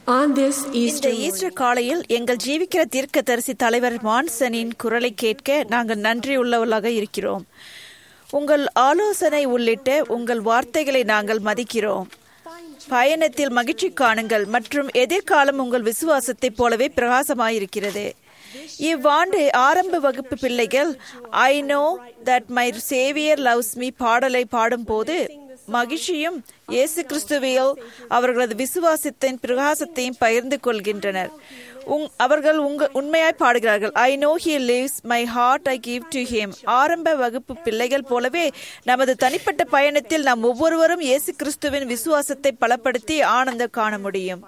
On this இந்த Easter Easter morning, காலையில் எங்கள் ஜீவிக்கிற தீர்க்கதரிசி தலைவர் மான்சனின் குரலை கேட்க நாங்கள் நன்றியுள்ளவர்களாக இருக்கிறோம் உங்கள் ஆலோசனை உள்ளிட்ட உங்கள் வார்த்தைகளை நாங்கள் மதிக்கிறோம் பயணத்தில் மகிழ்ச்சி காணுங்கள் மற்றும் எதிர்காலம் உங்கள் விசுவாசத்தைப் போலவே பிரகாசமாயிருக்கிறது இவ்வாண்டு ஆரம்ப வகுப்பு பிள்ளைகள் I know that my Saviour loves me பாடலை பாடும்போது மகிழ்ச்சியும் இயேசு கிறிஸ்துவையோ அவர்களது விசுவாசத்தின் பிரகாசத்தையும் பகிர்ந்து கொள்கின்றனர் உங் அவர்கள் உங்க உண்மையாய் பாடுகிறார்கள் I know he lives my heart I give to him ஆரம்ப வகுப்பு பிள்ளைகள் போலவே நமது தனிப்பட்ட பயணத்தில் நாம் ஒவ்வொருவரும் இயேசு கிறிஸ்துவின் விசுவாசத்தை பலப்படுத்தி ஆனந்தம் காண முடியும்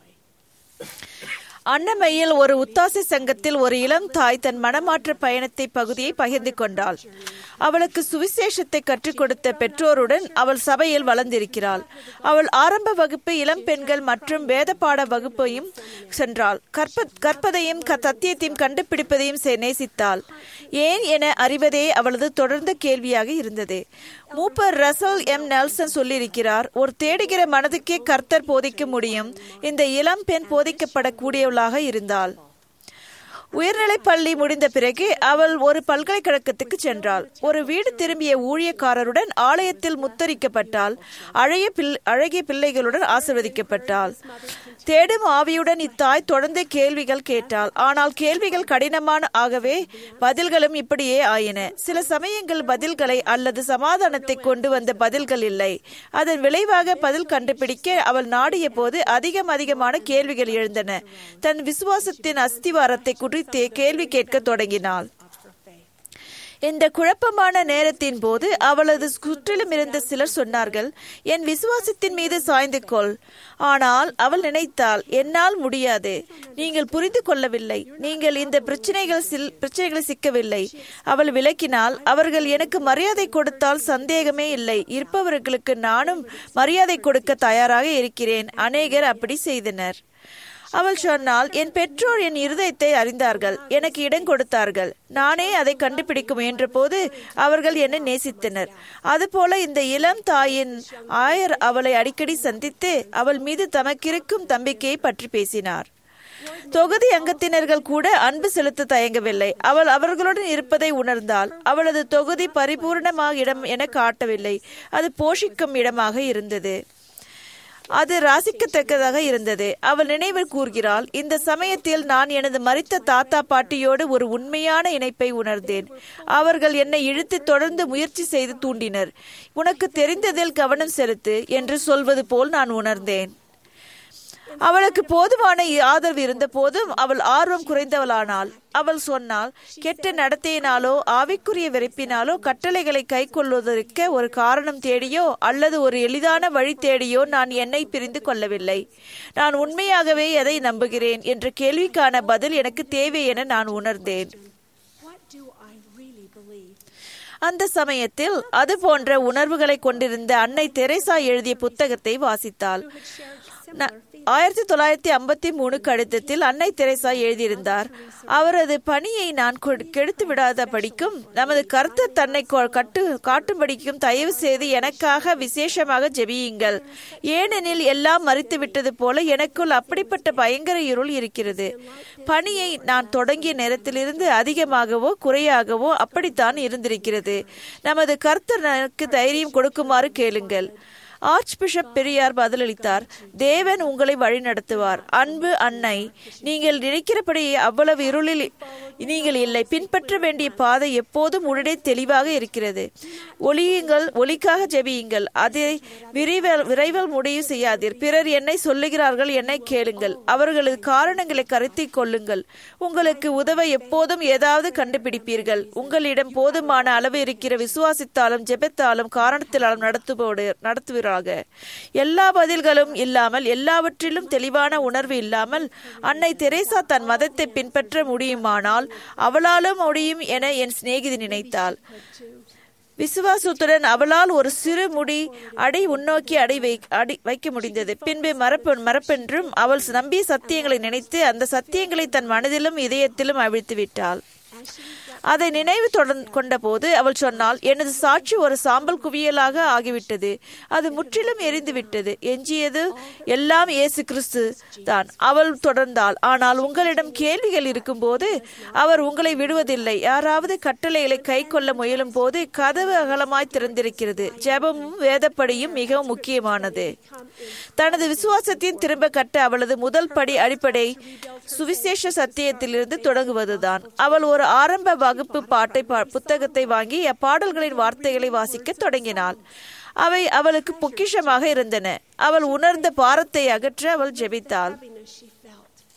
அன்னமையில் ஒரு உத்தாசி சங்கத்தில் ஒரு இளம் தாய் தன் மனமாற்ற பயணத்தை பகுதியை பகிர்ந்து கொண்டாள் அவளுக்கு சுவிசேஷத்தை கற்றுக் கொடுத்த பெற்றோருடன் அவள் சபையில் வளர்ந்திருக்கிறாள் அவள் ஆரம்ப வகுப்பு இளம் பெண்கள் மற்றும் வேத பாட வகுப்பையும் சென்றாள் கற்ப கற்பதையும் க- சத்தியத்தையும் கண்டுபிடிப்பதையும் செ- நேசித்தாள் ஏன் என அறிவதே அவளது தொடர்ந்த கேள்வியாக இருந்தது மூப்பர் ரசல் எம் நெல்சன் சொல்லியிருக்கிறார் ஒரு தேடுகிற மனதுக்கே கர்த்தர் போதிக்க முடியும் இந்த இளம் பெண் போதிக்கப்படக்கூடியவளாக இருந்தாள் உயர்நிலைப் பள்ளி முடிந்த பிறகு அவள் ஒரு பல்கலைக்கழகத்துக்கு சென்றாள் ஒரு வீடு திரும்பிய ஊழியக்காரருடன் ஆலயத்தில் முத்தரிக்கப்பட்டாள் அழகிய பிள் அழகிய பிள்ளைகளுடன் ஆசிர்வதிக்கப்பட்டாள் தேடும் ஆவியுடன் இத்தாய் தொடர்ந்து கேள்விகள் கேட்டாள் ஆனால் கேள்விகள் கடினமான ஆகவே பதில்களும் இப்படியே ஆயின சில சமயங்கள் பதில்களை அல்லது சமாதானத்தை கொண்டு வந்த பதில்கள் இல்லை அதன் விளைவாக பதில் கண்டுபிடிக்க அவள் நாடிய போது அதிகம் அதிகமான கேள்விகள் எழுந்தன தன் விசுவாசத்தின் அஸ்திவாரத்தை குறித்து கேள்வி கேட்க தொடங்கினாள் இந்த குழப்பமான நேரத்தின் போது அவளது சுற்றிலும் இருந்த சிலர் சொன்னார்கள் என் விசுவாசத்தின் மீது சாய்ந்து கொள் ஆனால் அவள் நினைத்தாள் என்னால் முடியாது நீங்கள் புரிந்து கொள்ளவில்லை நீங்கள் இந்த பிரச்சனைகள் சில் பிரச்சனைகளை சிக்கவில்லை அவள் விளக்கினால் அவர்கள் எனக்கு மரியாதை கொடுத்தால் சந்தேகமே இல்லை இருப்பவர்களுக்கு நானும் மரியாதை கொடுக்க தயாராக இருக்கிறேன் அநேகர் அப்படி செய்தனர் அவள் சொன்னால் என் பெற்றோர் என் இருதயத்தை அறிந்தார்கள் எனக்கு இடம் கொடுத்தார்கள் நானே அதை கண்டுபிடிக்க முயன்ற போது அவர்கள் என்னை நேசித்தனர் அதுபோல இந்த இளம் தாயின் ஆயர் அவளை அடிக்கடி சந்தித்து அவள் மீது தமக்கிருக்கும் தம்பிக்கையை பற்றி பேசினார் தொகுதி அங்கத்தினர்கள் கூட அன்பு செலுத்த தயங்கவில்லை அவள் அவர்களுடன் இருப்பதை உணர்ந்தால் அவளது தொகுதி பரிபூர்ணமாக இடம் என காட்டவில்லை அது போஷிக்கும் இடமாக இருந்தது அது ராசிக்கத்தக்கதாக இருந்தது அவள் நினைவில் கூர்கிறாள் இந்த சமயத்தில் நான் எனது மரித்த தாத்தா பாட்டியோடு ஒரு உண்மையான இணைப்பை உணர்ந்தேன் அவர்கள் என்னை இழுத்து தொடர்ந்து முயற்சி செய்து தூண்டினர் உனக்கு தெரிந்ததில் கவனம் செலுத்து என்று சொல்வது போல் நான் உணர்ந்தேன் அவளுக்கு போதுமான ஆதரவு இருந்த போதும் அவள் ஆர்வம் குறைந்தவளானாள் அவள் சொன்னால் கெட்ட நடத்தையினாலோ ஆவிக்குரிய வெறுப்பினாலோ கட்டளைகளை கை கொள்வதற்கு ஒரு காரணம் தேடியோ அல்லது ஒரு எளிதான வழி தேடியோ நான் என்னை பிரிந்து கொள்ளவில்லை நான் உண்மையாகவே எதை நம்புகிறேன் என்ற கேள்விக்கான பதில் எனக்கு தேவை என நான் உணர்ந்தேன் what do I really believe? அந்த சமயத்தில் அது போன்ற உணர்வுகளை கொண்டிருந்த அன்னை தெரேசா எழுதிய புத்தகத்தை வாசித்தாள் ந- ஆயிரத்தி தொள்ளாயிரத்தி ஐம்பத்தி மூணு கடிதத்தில் அன்னை தெரேசா எழுதியிருந்தார் அவரது பணியை நான் கொ- கெடுத்து விடாத படிக்கும் நமது கருத்து தன்னை கொ- கட்டு காட்டும்படிக்கும் தயவு செய்து எனக்காக விசேஷமாக ஜெபியுங்கள் ஏனெனில் எல்லாம் மறித்து விட்டது போல எனக்குள் அப்படிப்பட்ட பயங்கர இருள் இருக்கிறது பணியை நான் தொடங்கிய நேரத்திலிருந்து அதிகமாகவோ குறையாகவோ அப்படித்தான் இருந்திருக்கிறது நமது கர்த்தர் எனக்கு தைரியம் கொடுக்குமாறு கேளுங்கள் ஆர்ச் பிஷப் பெரியார் பதிலளித்தார் தேவன் உங்களை வழிநடத்துவார் அன்பு அன்னை நீங்கள் நினைக்கிறபடி அவ்வளவு இருளில் நீங்கள் இல்லை பின்பற்ற வேண்டிய பாதை எப்போதும் உடனே தெளிவாக இருக்கிறது ஒளியுங்கள் ஒளிக்காக ஜெபியுங்கள் அதை விரைவில் விரைவில் முடிவு செய்யாதீர் பிறர் என்னை சொல்லுகிறார்கள் என்னை கேளுங்கள் அவர்களது காரணங்களை கருத்தில் கொள்ளுங்கள் உங்களுக்கு உதவ எப்போதும் ஏதாவது கண்டுபிடிப்பீர்கள் உங்களிடம் போதுமான அளவு இருக்கிற விசுவாசித்தாலும் ஜெபத்தாலும் காரணத்தினாலும் நடத்துவோடு நடத்துவீராக எல்லா பதில்களும் இல்லாமல் எல்லாவற்றிலும் தெளிவான உணர்வு இல்லாமல் அன்னை தெரேசா தன் மதத்தை பின்பற்ற முடியுமானால் அவளாலும் முடியும் என என் சிநேகிதி நினைத்தாள் விசுவாசத்துடன் அவளால் ஒரு சிறு முடி அடை உன்னோக்கி அடை வை அடி வைக்க முடிந்தது பின்பு மரப்பு மரப்பென்றும் அவள் நம்பிய சத்தியங்களை நினைத்து அந்த சத்தியங்களை தன் மனதிலும் இதயத்திலும் அவிழ்த்து விட்டாள் அதை நினைவு தொடர் கொண்டபோது அவள் சொன்னால் எனது சாட்சி ஒரு சாம்பல் குவியலாக ஆகிவிட்டது அது முற்றிலும் எரிந்து விட்டது எஞ்சியது எல்லாம் இயேசு கிறிஸ்து தான் அவள் தொடர்ந்தாள் ஆனால் உங்களிடம் கேள்விகள் இருக்கும்போது அவர் உங்களை விடுவதில்லை யாராவது கட்டளைகளை கை கொள்ள முயலும் போது கதவு அகலமாய் திறந்திருக்கிறது ஜெபமும் வேதப்படியும் மிகவும் முக்கியமானது தனது விசுவாசத்தையும் திரும்ப கட்ட அவளது முதல் படி அடிப்படை சுவிசேஷ சத்தியத்திலிருந்து தொடங்குவதுதான் அவள் ஒரு ஆரம்ப வகுப்பு பாட்டை பா- புத்தகத்தை வாங்கி அப்பாடல்களின் வார்த்தைகளை வாசிக்க தொடங்கினாள் அவை அவளுக்கு பொக்கிஷமாக இருந்தன அவள் உணர்ந்த பாரத்தை அகற்ற அவள் ஜெபித்தாள் heaviness she felt.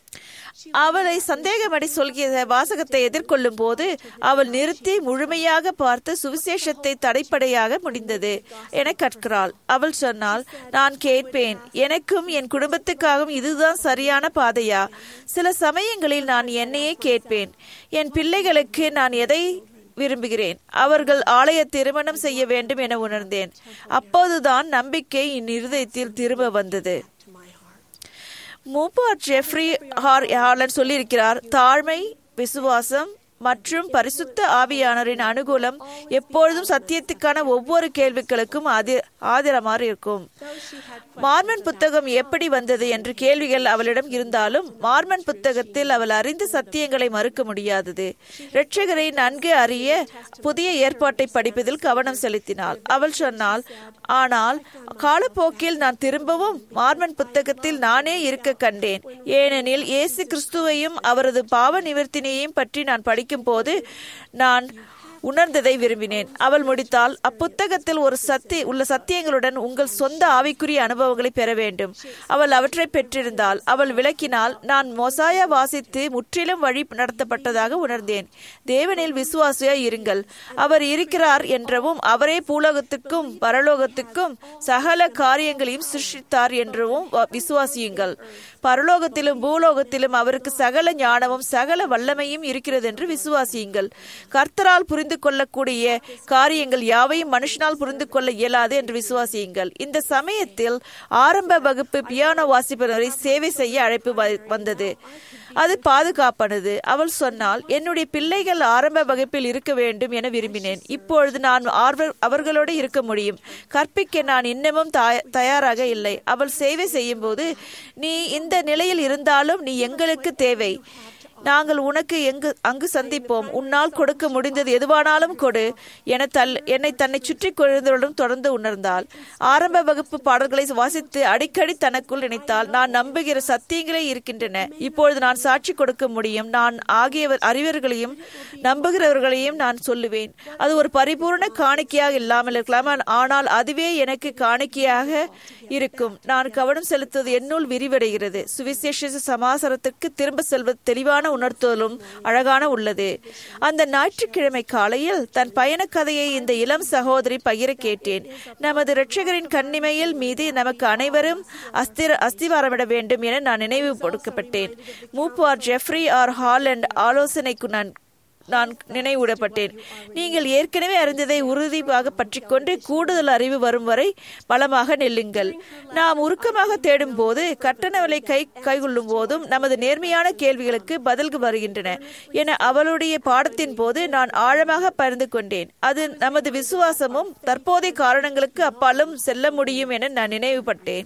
அவளை சந்தேகமடி சொல்கிற வாசகத்தை எதிர்கொள்ளும் போது அவள் நிறுத்தி முழுமையாக பார்த்து சுவிசேஷத்தை தடைப்படையாக முடிந்தது என கற்கிறாள் அவள் சொன்னால் நான் கேட்பேன் எனக்கும் என் குடும்பத்துக்காகவும் இதுதான் சரியான பாதையா சில சமயங்களில் நான் என்னையே கேட்பேன் என் பிள்ளைகளுக்கு நான் எதை விரும்புகிறேன் அவர்கள் ஆலய திருமணம் செய்ய வேண்டும் என உணர்ந்தேன் அப்போதுதான் நம்பிக்கை என் இருதயத்தில் திரும்ப வந்தது to my heart. மூப்பார் ஜெஃப்ரி ஹார் ஹாலன் சொல்லியிருக்கிறார் தாழ்மை விசுவாசம் மற்றும் பரிசுத்த ஆவியானரின் அனுகூலம் எப்பொழுதும் சத்தியத்துக்கான ஒவ்வொரு கேள்விகளுக்கும் ஆதி ஆதிரமாக இருக்கும் Though she had மார்மன் புத்தகம் எப்படி வந்தது என்று கேள்விகள் அவளிடம் இருந்தாலும் மார்மன் புத்தகத்தில் அவள் அறிந்த சத்தியங்களை மறுக்க முடியாதது இரட்சகரை நன்கு அறிய புதிய ஏற்பாட்டை படிப்பதில் கவனம் செலுத்தினாள் அவள் சொன்னாள் ஆனால் காலப்போக்கில் நான் திரும்பவும் மார்மன் புத்தகத்தில் நானே இருக்க கண்டேன் ஏனெனில் இயேசு கிறிஸ்துவையும் அவரது பாவ நிவர்த்தினையும் பற்றி நான் படிக்கும்போது நான் உணர்ந்ததை விரும்பினேன் அவள் முடித்தால் அப்புத்தகத்தில் ஒரு சத்தி உள்ள சத்தியங்களுடன் உங்கள் சொந்த ஆவிக்குரிய அனுபவங்களை பெற வேண்டும் அவள் அவற்றை பெற்றிருந்தால் அவள் விளக்கினால் நான் மொசாயா வாசித்து முற்றிலும் வழி நடத்தப்பட்டதாக உணர்ந்தேன் தேவனில் விசுவாசியாய் இருங்கள் அவர் இருக்கிறார் என்றவும் அவரே பூலோகத்துக்கும் பரலோகத்துக்கும் சகல காரியங்களையும் சிருஷ்டித்தார் என்றவும் வ- விசுவாசியுங்கள் பரலோகத்திலும் பூலோகத்திலும் அவருக்கு சகல ஞானமும் சகல வல்லமையும் இருக்கிறது என்று விசுவாசியுங்கள் கர்த்தரால் புரிந்து கொள்ளக்கூடிய காரியங்கள் யாவையும் மனுஷனால் புரிந்து கொள்ள இயலாது என்று விசுவாசியுங்கள் இந்த சமயத்தில் ஆரம்ப வகுப்பு பியானோ வாசிப்பவரை சேவை செய்ய அழைப்பு வ- வந்தது அது பாதுகாப்பானது அவள் சொன்னால் என்னுடைய பிள்ளைகள் ஆரம்ப வகுப்பில் இருக்க வேண்டும் என விரும்பினேன் இப்பொழுது நான் ஆர்வ- அவர்களோடு இருக்க முடியும் கற்பிக்க நான் இன்னமும் தாய- தயாராக இல்லை அவள் சேவை செய்யும்போது நீ இந்த நிலையில் இருந்தாலும் நீ எங்களுக்கு தேவை நாங்கள் உனக்கு எங்கு அங்கு சந்திப்போம் உன்னால் கொடுக்க முடிந்தது எதுவானாலும் கொடு என தல் என்னை தன்னை சுற்றி கொழுந்தவளுடன் தொடர்ந்து உணர்ந்தாள் ஆரம்ப வகுப்பு பாடல்களை வாசித்து அடிக்கடி தனக்குள் நினைத்தால் நான் நம்புகிற சத்தியங்களே இருக்கின்றன இப்பொழுது நான் சாட்சி கொடுக்க முடியும் நான் ஆகியவர் அறிவர்களையும் நம்புகிறவர்களையும் நான் சொல்லுவேன் அது ஒரு பரிபூர்ண காணிக்கையாக இல்லாமல் இருக்கலாம் ஆனால் அதுவே எனக்கு காணிக்கையாக இருக்கும் நான் கவனம் செலுத்துவது என்னுள் விரிவடைகிறது சுவிசேஷ சமாசாரத்திற்கு திரும்ப செல்வது தெளிவான உணர்த்துதலும் அழகான உள்ளது அந்த ஞாயிற்றுக்கிழமை காலையில் தன் பயண கதையை இந்த இளம் சகோதரி பகிர கேட்டேன் நமது இரட்சகரின் கண்ணிமையில் மீது நமக்கு அனைவரும் அஸ்திர அஸ்திவாரமிட வேண்டும் என நான் நினைவு கொடுக்கப்பட்டேன் மூப்பார் ஜெஃப்ரி ஆர் ஹாலண்ட் ஆலோசனைக்கு நான் நான் நினைவூடப்பட்டேன் நீங்கள் ஏற்கனவே அறிந்ததை உறுதியாக பற்றிக்கொண்டு கூடுதல் அறிவு வரும் வரை பலமாக நெல்லுங்கள் நாம் உருக்கமாக தேடும் போது கட்டணவலை கை கைகொள்ளும் போதும் நமது நேர்மையான கேள்விகளுக்கு பதில்கள் வருகின்றன என அவளுடைய பாடத்தின் போது நான் ஆழமாக பகிர்ந்து கொண்டேன் அது நமது விசுவாசமும் தற்போதைய காரணங்களுக்கு அப்பாலும் செல்ல முடியும் என நான் நினைவுபட்டேன்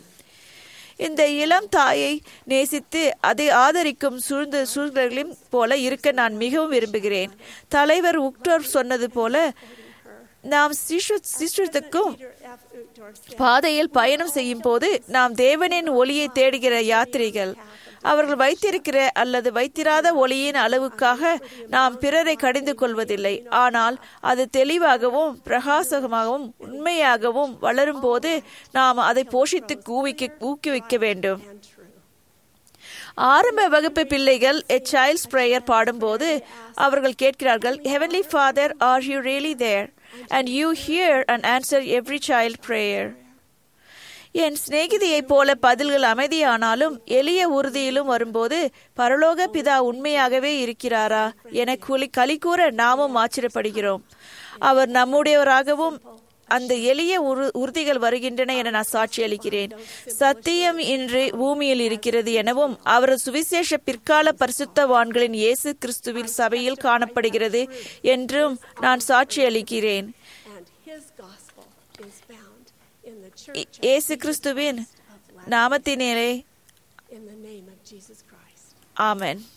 இந்த இளம் தாயை நேசித்து அதை ஆதரிக்கும் சூழ்ந்த சூழ்நிலைகளையும் போல இருக்க நான் மிகவும் விரும்புகிறேன் தலைவர் உக்டோர் சொன்னது போல நாம் சிஸ்டத்துக்கும் F. Uchtdorf said, பாதையில் பயணம் செய்யும் போது நாம் தேவனின் ஒளியை தேடுகிற யாத்திரிகள் அவர்கள் வைத்திருக்கிற அல்லது வைத்திராத ஒளியின் அளவுக்காக நாம் பிறரை கடிந்து கொள்வதில்லை ஆனால் அது தெளிவாகவும் பிரகாசமாகவும் உண்மையாகவும் வளரும் போது நாம் அதை போஷித்து ஊவிக்க ஊக்குவிக்க வேண்டும் and true. ஆரம்ப வகுப்பு பிள்ளைகள் எ சைல்ட்ஸ் பிரேயர் பாடும்போது அவர்கள் கேட்கிறார்கள் heavenly father are you really there and you hear and answer every child prayer என் சிநேகிதியைப் போல பதில்கள் அமைதியானாலும் எளிய உறுதியிலும் வரும்போது பரலோக பிதா உண்மையாகவே இருக்கிறாரா என குலி களி கூற நாமும் ஆச்சரியப்படுகிறோம் அவர் நம்முடையவராகவும் அந்த எளிய உறு- உறுதிகள் வருகின்றன என நான் சாட்சி அளிக்கிறேன் சத்தியம் இன்று பூமியில் இருக்கிறது எனவும் அவரது சுவிசேஷ பிற்கால பரிசுத்தவான்களின் இயேசு கிறிஸ்துவில் சபையில் காணப்படுகிறது என்றும் நான் சாட்சி அளிக்கிறேன் And his gospel is found in the E- church of இயேசு கிறிஸ்துவின் நாமத்தினேலே in the name of Jesus Christ. Amen